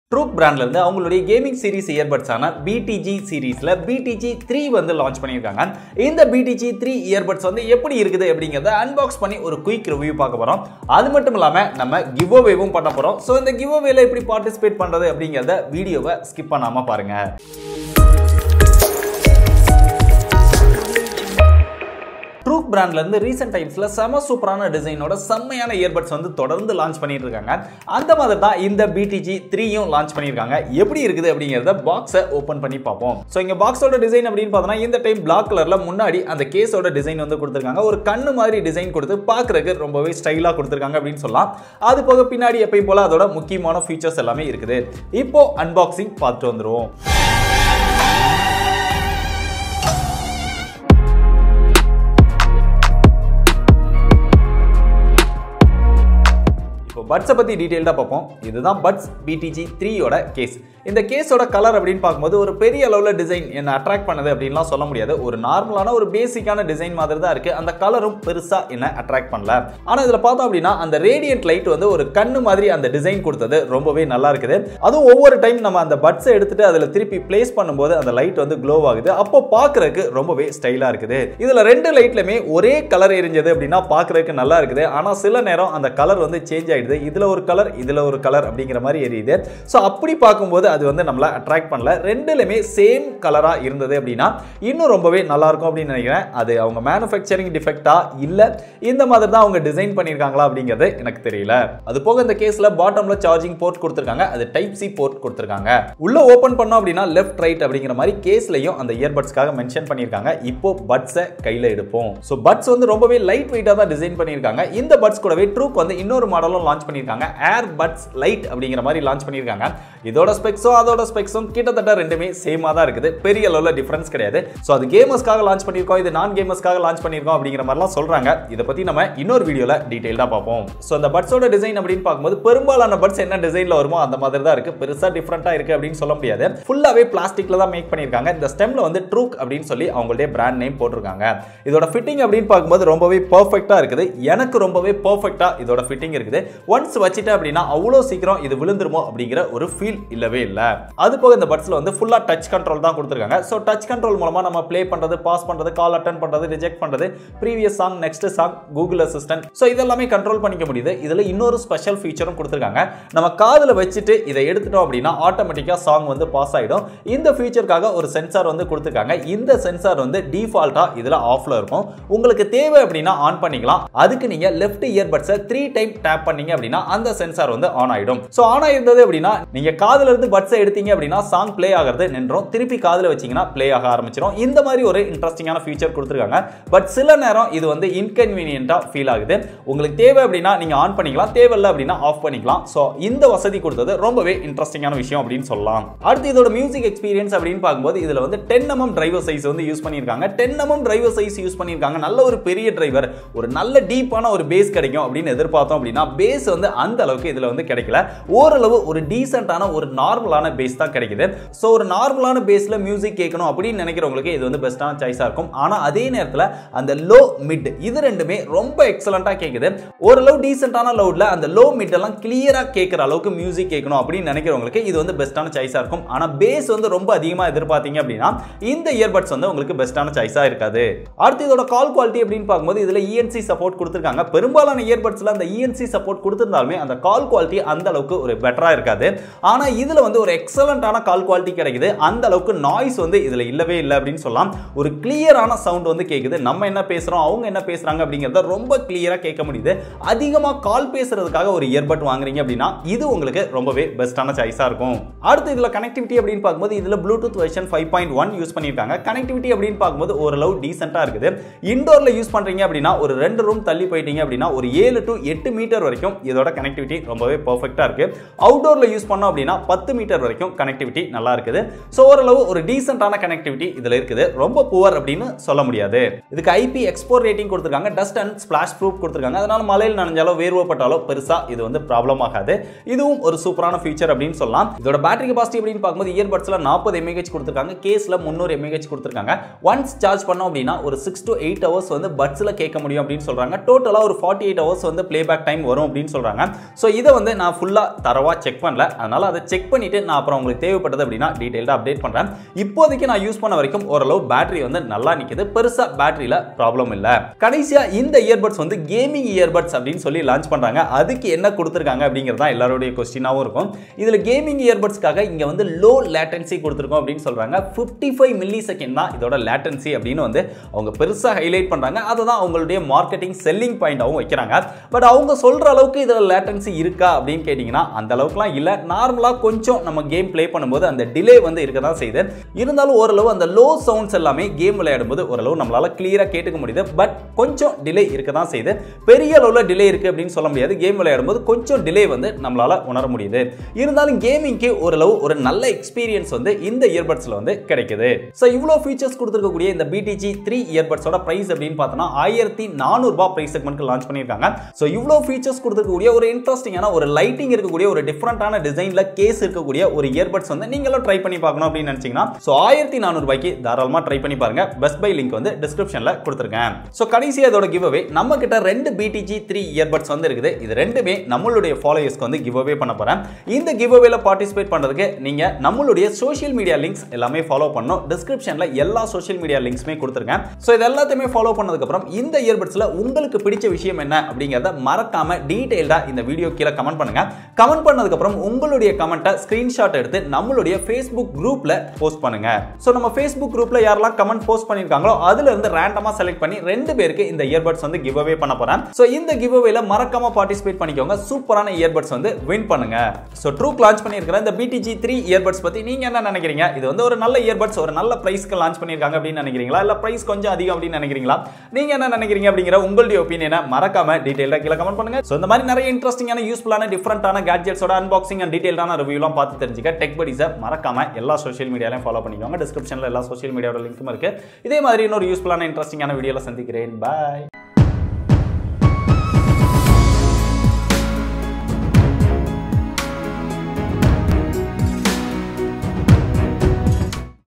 ட்ரூக் பிராண்ட்ல இருந்து அவங்களுடைய கேமிங் சீரிஸ் இயர்பட்ஸான பிடிஜி சீரிஸ்ல பிடிஜி த்ரீ வந்து லான்ச் பண்ணியிருக்காங்க இந்த பிடிஜி த்ரீ இயர்பட்ஸ் வந்து எப்படி இருக்குது அப்படிங்கிறத அன்பாக்ஸ் பண்ணி ஒரு குயிக் ரிவ்யூ பார்க்க போறோம் அது மட்டும் இல்லாம நம்ம கிவ் அவேவும் பண்ண போறோம் ஸோ இந்த கிவ் அவேல எப்படி பார்ட்டிசிபேட் பண்றது அப்படிங்கிறத வீடியோவை ஸ்கிப் பண்ணாம பாருங்க ட்ரூக் பிராண்ட்ல இருந்து ரீசெண்ட் டைம்ஸ்ல செம சூப்பரான டிசைனோட செம்மையான இயர்பட்ஸ் வந்து தொடர்ந்து லான்ச் பண்ணிட்டு இருக்காங்க அந்த மாதிரி தான் இந்த பிடிஜி த்ரீயும் லான்ச் பண்ணியிருக்காங்க எப்படி இருக்குது அப்படிங்கிறத பாக்ஸை ஓப்பன் பண்ணி பார்ப்போம் ஸோ இங்க பாக்ஸோட டிசைன் அப்படின்னு பார்த்தோம்னா இந்த டைம் பிளாக் கலர்ல முன்னாடி அந்த கேஸோட டிசைன் வந்து கொடுத்துருக்காங்க ஒரு கண்ணு மாதிரி டிசைன் கொடுத்து பார்க்கறதுக்கு ரொம்பவே ஸ்டைலா கொடுத்துருக்காங்க அப்படின்னு சொல்லலாம் அது போக பின்னாடி எப்பயும் போல அதோட முக்கியமான ஃபீச்சர்ஸ் எல்லாமே இருக்குது இப்போ அன்பாக்சிங் பார்த்துட்டு வந்துருவோம் இப்போ பட்ஸை பற்றி டீட்டெயில்டாக பார்ப்போம் இதுதான் பட்ஸ் பிடிஜி த்ரீயோட கேஸ் இந்த கேஸோட கலர் அப்படின்னு பார்க்கும்போது ஒரு பெரிய அளவில் டிசைன் என்ன அட்ராக்ட் பண்ணது அப்படின்லாம் சொல்ல முடியாது ஒரு நார்மலான ஒரு பேசிக்கான டிசைன் மாதிரி தான் இருக்குது அந்த கலரும் பெருசாக என்ன அட்ராக்ட் பண்ணல ஆனால் இதில் பார்த்தோம் அப்படின்னா அந்த ரேடியன்ட் லைட் வந்து ஒரு கண்ணு மாதிரி அந்த டிசைன் கொடுத்தது ரொம்பவே நல்லா இருக்குது அதுவும் ஒவ்வொரு டைம் நம்ம அந்த பட்ஸை எடுத்துட்டு அதில் திருப்பி பிளேஸ் பண்ணும்போது அந்த லைட் வந்து க்ளோ ஆகுது அப்போ பார்க்கறதுக்கு ரொம்பவே ஸ்டைலாக இருக்குது இதில் ரெண்டு லைட்லையுமே ஒரே கலர் எரிஞ்சது அப்படின்னா பார்க்கறதுக்கு நல்லா இருக்குது ஆனால் சில நேரம் அந்த கலர் வந்து சேஞ்ச் ஆயிடுது இதில் ஒரு கலர் இதில் ஒரு கலர் அப்படிங்கிற மாதிரி எரியுது ஸோ அப்படி பார்க்கும்போது அது வந்து நம்மளை அட்ராக்ட் பண்ணல ரெண்டுலையுமே சேம் கலராக இருந்தது அப்படின்னா இன்னும் ரொம்பவே நல்லா இருக்கும் அப்படின்னு நினைக்கிறேன் அது அவங்க மேனுஃபேக்சரிங் டிஃபெக்டா இல்லை இந்த மாதிரி தான் அவங்க டிசைன் பண்ணியிருக்காங்களா அப்படிங்கிறது எனக்கு தெரியல அது போக இந்த கேஸில் பாட்டம்ல சார்ஜிங் போர்ட் கொடுத்துருக்காங்க அது டைப் சி போர்ட் கொடுத்துருக்காங்க உள்ள ஓப்பன் பண்ணோம் அப்படின்னா லெஃப்ட் ரைட் அப்படிங்கிற மாதிரி கேஸ்லையும் அந்த இயர்பட்ஸ்க்காக மென்ஷன் பண்ணியிருக்காங்க இப்போ பட்ஸை கையில் எடுப்போம் ஸோ பட்ஸ் வந்து ரொம்பவே லைட் வெயிட்டாக தான் டிசைன் பண்ணியிருக்காங்க இந்த பட்ஸ் கூடவே ட்ரூக் வந்து இன்னொரு மாடலும் லான்ச் பண்ணியிருக்காங்க ஏர் பட்ஸ் லைட் அப்படிங்கிற மாதிரி லான்ச் பண்ணியிருக்காங்க இதோட ஸ்பெக்ஸும் அதோட ஸ்பெக்ஸும் கிட்டத்தட்ட ரெண்டுமே சேமாக தான் இருக்குது பெரிய அளவில் டிஃபரன்ஸ் கிடையாது ஸோ அது கேமர்ஸ்க்காக லான்ச் பண்ணியிருக்கோம் இது நான் கேமர்ஸ்க்காக லான்ச் பண்ணியிருக்கோம் அப்படிங்கிற மாதிரிலாம் சொல்கிறாங்க இதை பற்றி நம்ம இன்னொரு வீடியோவில் டீட்டெயிலாக பார்ப்போம் ஸோ அந்த பட்ஸோட டிசைன் அப்படின்னு பார்க்கும்போது பெரும்பாலான பட்ஸ் என்ன டிசைனில் வருமோ அந்த மாதிரி தான் இருக்குது பெருசாக டிஃப்ரெண்ட்டாக இருக்குது அப்படின்னு சொல்ல முடியாது ஃபுல்லாகவே பிளாஸ்டிக்கில் தான் மேக் பண்ணியிருக்காங்க இந்த ஸ்டெம்ல வந்து ட்ரூக் அப்படின்னு சொல்லி அவங்களுடைய பிராண்ட் நேம் போட்டிருக்காங்க இதோட ஃபிட்டிங் அப்படின்னு பார்க்கும்போது ரொம்பவே பர்ஃபெக்டாக இருக்குது எனக்கு ரொம்பவே பர்ஃபெக்டாக இதோட ஃபிட்டிங் இருக்குது ஒன்ஸ் வச்சுட்டேன் அப்படின்னா அவ்வளோ சீக்கிரம் இது விழுந்துருமோ அப்படிங்கிற ஒரு ஃபீல் இல்லவே இல்லை அது போக இந்த பட்ஸில் வந்து ஃபுல்லாக டச் கண்ட்ரோல் தான் கொடுத்துருக்காங்க ஸோ டச் கண்ட்ரோல் மூலமாக நம்ம ப்ளே பண்ணுறது பாஸ் பண்ணுறது கால் அட்டன் பண்ணுறது ரிஜெக்ட் பண்ணுறது previous song next song Google assistant so இதெல்லாமே கண்ட்ரோல் பண்ணிக்க முடியுது இதில் இன்னொரு ஸ்பெஷல் ஃபீச்சரும் கொடுத்துருக்காங்க நம்ம காதில் வச்சுட்டு இதை எடுத்துட்டோம் அப்படின்னா ஆட்டோமேட்டிக்காக சாங் வந்து பாஸ் ஆகிடும் இந்த ஃபீச்சருக்காக ஒரு சென்சார் வந்து கொடுத்துருக்காங்க இந்த சென்சார் வந்து டிஃபால்ட்டாக இதில் ஆஃபில் இருக்கும் உங்களுக்கு தேவை அப்படின்னா ஆன் பண்ணிக்கலாம் அதுக்கு நீங்கள் லெஃப்ட் இயர்பட்ஸை த்ரீ டைம் டேப் பண்ணீங்க அப்படின்னா அந்த சென்சார் வந்து ஆன் ஆகிடும் ஸோ ஆன் ஆயிருந்தது அப்படின்னா நீங்கள் காதில் இருந்து பட்ஸை எடுத்தீங்க அப்படின்னா சாங் ப்ளே ஆகிறது நின்றோம் திருப்பி காதில் வச்சீங்கன்னா ப்ளே ஆக ஆரம்பிச்சிடும் இந்த மாதிரி ஒரு இன்ட்ரெஸ்டிங்கான ஃபீச்சர் கொடுத்துருக்காங்க பட் சில நேரம் இது வந்து இன்கன்வீனியன்ட்டாக ஃபீல் ஆகுது உங்களுக்கு தேவை அப்படின்னா நீங்கள் ஆன் பண்ணிக்கலாம் தேவையில்லை அப்படின்னா ஆஃப் பண்ணிக்கலாம் ஸோ இந்த வசதி கொடுத்தது ரொம்பவே இன்ட்ரெஸ்டிங்கான விஷயம் அப்படின்னு சொல்லலாம் அடுத்து இதோட மியூசிக் எக்ஸ்பீரியன்ஸ் அப்படின்னு பார்க்கும்போது இதில் வந்து டென் எம்எம் டிரைவர் சைஸ் வந்து யூஸ் பண்ணியிருக்காங்க ten mm driver size use பண்ணியிருக்காங்க நல்ல ஒரு பெரிய டிரைவர் ஒரு நல்ல டீப்பான ஒரு பேஸ் கிடைக்கும் அப்படின்னு எதிர்பார்த்தோம் அப்படின்னா பேஸ் வந்து அந்த அளவுக்கு இதில் வந்து கிடைக்கல ஓரளவு ஒரு டீசென்டான ஒரு நார்மலான பேஸ் தான் கிடைக்குது ஸோ ஒரு நார்மலான பேஸில் மியூசிக் கேட்கணும் அப்படின்னு நினைக்கிறவங்களுக்கு இது வந்து பெஸ்ட்டான சாய்ஸாக இருக்கும் ஆனால் அதே நேரத்தில் அந்த லோ மிட் இது ரெண்டுமே ரொம்ப எக்ஸலண்ட்டாக கேட்குது ஓரளவு டீசென்டான லவுடில் அந்த லோ மிட் எல்லாம் கிளியராக கேட்குற அளவுக்கு மியூசிக் கேட்கணும் அப்படின்னு நினைக்கிறவங்களுக்கு இது வந்து பெஸ்ட்டான சாய்ஸாக இருக்கும் ஆனால் பேஸ் வந்து ரொம்ப அதிகமாக எதிர்பார்த்தீங்க அப்படின்னா இந்த இயர்பட்ஸ் வந்து உங்களுக்கு பெஸ்ட்டான சாய்ஸாக இருக்காது அடுத்து இதோட கால் குவாலிட்டி அப்படின்னு பார்க்கும்போது இதில் இஎன்சி சப்போர்ட் கொடுத்துருக்காங்க பெரும்பாலான இயர்பட்ஸில் அந்த இஎன்சி சப்போர்ட் கொடுத்துருந்தாலுமே அந்த கால் குவாலிட்டி அந்த அளவுக்கு ஒரு பெட்டராக இருக்காது ஆனால் இதில் வந்து ஒரு எக்ஸலண்ட்டான கால் குவாலிட்டி கிடைக்குது அந்த அளவுக்கு நாய்ஸ் வந்து இதில் இல்லவே இல்லை அப்படின்னு சொல்லலாம் ஒரு கிளியரான சவுண்ட் வந்து கேட்குது நம்ம என்ன பேசுகிறோம் அவங்க என்ன பேசுகிறாங்க அப்படிங்கிறத ரொம்ப கிளியராக கேட்க முடியுது அதிகமாக கால் பேசுறதுக்காக ஒரு இயர்பட் வாங்குறீங்க அப்படின்னா இது உங்களுக்கு ரொம்பவே பெஸ்ட்டான சாய்ஸாக இருக்கும் அடுத்து இதில் கனெக்டிவிட்டி அப்படின்னு பார்க்கும்போது இதில் Bluetooth version five point one use பண்ணியிருக்காங்க கனெக்டிவிட்டி அப்படின்னு பார்க்கும்போது ஓரளவு டீசெண்டாக இருக்குது இண்டோரில் யூஸ் பண்ணுறீங்க அப்படின்னா ஒரு ரெண்டு ரூம் தள்ளி போயிட்டீங்க அப்படின்னா ஒரு ஏழு டு எட்டு மீட்டர் வரைக்கும் இதோட கனெக்டிவிட்டி ரொம்பவே பர்ஃபெக்டாக இருக்குது அவுட்டோரில் யூஸ் பண்ணோம் அப்படின்னா பத்து மீட்டர் வரைக்கும் கனெக்டிவிட்டி நல்லா இருக்குது ஸோ ஓரளவு ஒரு டீசென்டான கனெக்டிவிட்டி இதில் இருக்குது ரொம்ப புவர் அப்படின்னு சொல்ல முடியாது இதுக்கு ஐபி எக்ஸ்போர்ட் ரேட்டிங் கொடுத்துருக்காங்க டஸ்ட் அண்ட் ஸ்பிளாஷ் ப்ரூஃப் கொடுத்துருக்காங்க அதனால மலையில் நனைஞ்சாலோ வேர்வப்பட்டாலோ பெருசாக இது வந்து ப்ராப்ளம் ஆகாது இதுவும் ஒரு சூப்பரான ஃபீச்சர் அப்படின்னு சொல்லலாம் இதோட பேட்டரி கெபாசிட்டி அப்படின்னு பார்க்கும்போது இயர்பட்ஸில் நாற்பது எம்ஏஹெச் கொடுத்துருக்காங்க கேஸில் முந்நூறு எம்ஏஹெச் கொடுத்துருக்காங்க ஒன்ஸ் சார்ஜ் பண்ணோம் அப்படின்னா ஒரு சிக்ஸ் டு எயிட் ஹவர்ஸ் வந்து பட்ஸில் கேட்க முடியும் அப்படின்னு சொல்கிறாங்க டோட்டலாக ஒரு ஃபார்ட்டி எயிட் ஹவர்ஸ் வந்து பிளேபேக் டைம் வரும் அப்படின்னு சொல்கிறாங்க ஸோ இதை வந்து நான் ஃபுல்லாக தரவாக செக் பண்ணல அதனால் அதை செக் பண்ணிவிட்டு நான் அப்புறம் உங்களுக்கு தேவைப்பட்டது அப்படின்னா டீட்டெயில்டாக அப்டேட் பண்ணுறேன் இப்போதைக்கு நான் யூஸ் பண்ண வரைக்கும் ஓரளவு பேட்டரி வந்து நல்லா நிற்குது பெருசாக பேட்டரியில் ப்ராப்ளம் இல்லை கடைசியாக இந்த இயர்பட்ஸ் வந்து கேமிங் இயர்பட்ஸ் அப்படின்னு சொல்லி லான்ச் பண்ணுறாங்க அதுக்கு என்ன கொடுத்துருக்காங்க அப்படிங்கிறது தான் எல்லாருடைய கொஸ்டினாகவும் இருக்கும் இதில் கேமிங் இயர்பட்ஸ்க்காக இங்கே வந்து லோ லேட்டன்சி கொடுத்துருக்கோம் அப்படின்னு சொல்கிறாங்க ஃபிஃப்டி ஃபைவ் மில்லி செகண்ட் தான் இதோட லேட்டன்சி அப்படின்னு வந்து அவங்க பெருசாக ஹைலைட் பண்ணுறாங்க அதை தான் அவங்களுடைய மார்க்கெட்டிங் செல்லிங் பாயிண்டாகவும் வைக்கிறாங்க பட் அவங்க சொல்கிற அளவுக்கு இதில் லேட்டன்சி இருக்கா அப்படின்னு கேட்டிங்கன்னா அந்த அளவுக்குலாம் இல்லை நார்மலாக கொஞ்சம் நம்ம கேம் ப்ளே பண்ணும்போது அந்த டிலே வந்து இருக்க தான் செய்யுது இருந்தாலும் ஓரளவு அந்த லோ சவுண்ட்ஸ் எல்லாமே கேம் விளையாடும்போது ஓரளவு நம்மளால் கிளியராக கேட்டுக்க முடியுது பட் கொஞ்சம் டிலே இருக்க தான் செய்யுது பெரிய அளவில் டிலே இருக்குது அப்படின்னு சொல்ல முடியாது கேம் விளையாடும்போது கொஞ்சம் டிலே வந்து நம்மளால் உணர முடியுது இருந்தாலும் கேமிங்க்கு ஓரளவு ஒரு நல்ல எக்ஸ்பீரியன்ஸ் வந்து இந்த இயர்பட்ஸில் வந்து கிடைக்குது ஸோ இவ்வளோ ஃபீச்சர்ஸ் கொடுத்துருக்கக்கூடிய இந்த பிடிஜி த்ரீ இயர்பட்ஸோட ப்ரைஸ் அப்படின்னு பார்த்தோன்னா ஆயிரத்தி நானூறுபா ப்ரைஸ் செக்மெண்ட்க்கு லான்ச் பண்ணியிருக்காங்க ஸோ இவ்வளோ ஃபீச்சர்ஸ் கொடுத்துருக்கக்கூடிய ஒரு இன்ட்ரெஸ்டிங்கான ஒரு லைட்டிங் இருக்கக்கூடிய ஒரு டிஃப்ரெண்டான டிசைனில் கேஸ் இருக்கக்கூடிய ஒரு இயர்பட்ஸ் வந்து நீங்களும் ட்ரை பண்ணி பார்க்கணும் அப்படின்னு நினச்சிங்கன்னா ஸோ ஆயிரத்தி நானூறுபாய்க்கு தாராளமாக ட்ரை பண்ணி பாருங்க பெஸ்ட் பை லிங்க் வந்து டிஸ்கிரிப்ஷனில் கொடுத்துருக்கேன் ஸோ கடைசியாக இதோட கிவ் அவே நம்ம கிட்ட ரெண்டு பிடிஜி த்ரீ இயர்பட்ஸ் வந்து இருக்குது இது ரெண்டுமே நம்மளுடைய ஃபாலோயர்ஸ்க்கு வந்து கிவ் அவே பண்ண போகிறேன் இந்த கிவ் அவேல பார்ட்டிசிபேட் பண்ணுறதுக்கு நீங்கள் நம்மளுடைய சோஷியல் மீடியா லிங்க்ஸ் எல்லாமே ஃபாலோ பண்ணணும் டிஸ்கிரிப்ஷனில் எல்லா சோஷியல் மீடியா லிங்க்ஸுமே கொடுத்துருக்கேன் ஸோ இது எல்லாத்தையுமே ஃபாலோ பண்ணதுக்கப்புறம் இந்த இயர்பட்ஸில் உங்களுக்கு பிடிச்ச விஷயம் என்ன அப்படிங்கிறத மறக்காம டீட்டெயில்டாக இந்த வீடியோ கீழே கமெண்ட் பண்ணுங்க கமெண்ட் பண்ணதுக்கப்புறம் உங்களுடைய கமெண்ட்டை ஸ்க்ரீன்ஷாட் எடுத்து நம்மளுடைய ஃபேஸ்புக் குரூப்பில் போஸ்ட் பண்ணுங்க ஸோ நம்ம ஃபேஸ்புக் குரூப்பில் யாரெல்லாம் கமெண்ட் போஸ்ட் பண்ணியிருக்காங்களோ அதுல இருந்து ரேண்டமாக செலக்ட் பண்ணி ரெண்டு பேருக்கு இந்த இயர்பட்ஸ் வந்து கிவ் அவே பண்ண போறேன் ஸோ இந்த கிவ் அவேல மறக்காம பார்ட்டிசிபேட் பண்ணிக்கோங்க சூப்பரான இயர்பட்ஸ் வந்து வின் பண்ணுங்க ஸோ ட்ரூக் லான்ச் பண்ணியிருக்கிற இந்த பிடிஜி த்ரீ இயர்பட்ஸ் பத்தி நீங்க என்ன நினைக்கிறீங்க இது வந்து ஒரு நல்ல இயர்பட்ஸ் ஒரு நல்ல பிரைஸ்க்கு லான்ச் பண்ணியிருக்காங்க அப்படின்னு நினைக்கிறீங்களா இல்ல பிரைஸ் கொஞ்சம் அதிகம் அப்படின்னு நினைக்கிறீங்களா நீங்க என்ன நினைக்கிறீங்க அப்படிங்கிற உங்களுடைய ஒப்பீனியனை மறக்காம டீடைல்டா கீழே கமெண்ட் பண்ணுங்க ஸோ இந்த மாதிரி நிறைய இன்ட்ரெஸ்டிங்கான யூஸ்ஃபுல்லான டிஃப்ரெண்டான கேட்ஜெட்ஸோட அன்பாக்சிங் அண்ட் டீடைல்டான ரிவ்யூலாம் பார்த்து தெரிஞ்சுக்க டெக் படிஸை மறக்காம எல்லா சோஷியல் மீடியாலையும் ஃபாலோ பண்ணிக்கோங்க டிஸ்கிரிப்ஷனில் எல்லா சோஷியல் மீடியாவோட லிங்க்கும் இருக்கு இதே மாதிரி இன்னொரு யூஸ்ஃபுல்லான இன்ட்ரெஸ்டிங்கான வீடியோவில் சந்திக்கிறேன் பாய்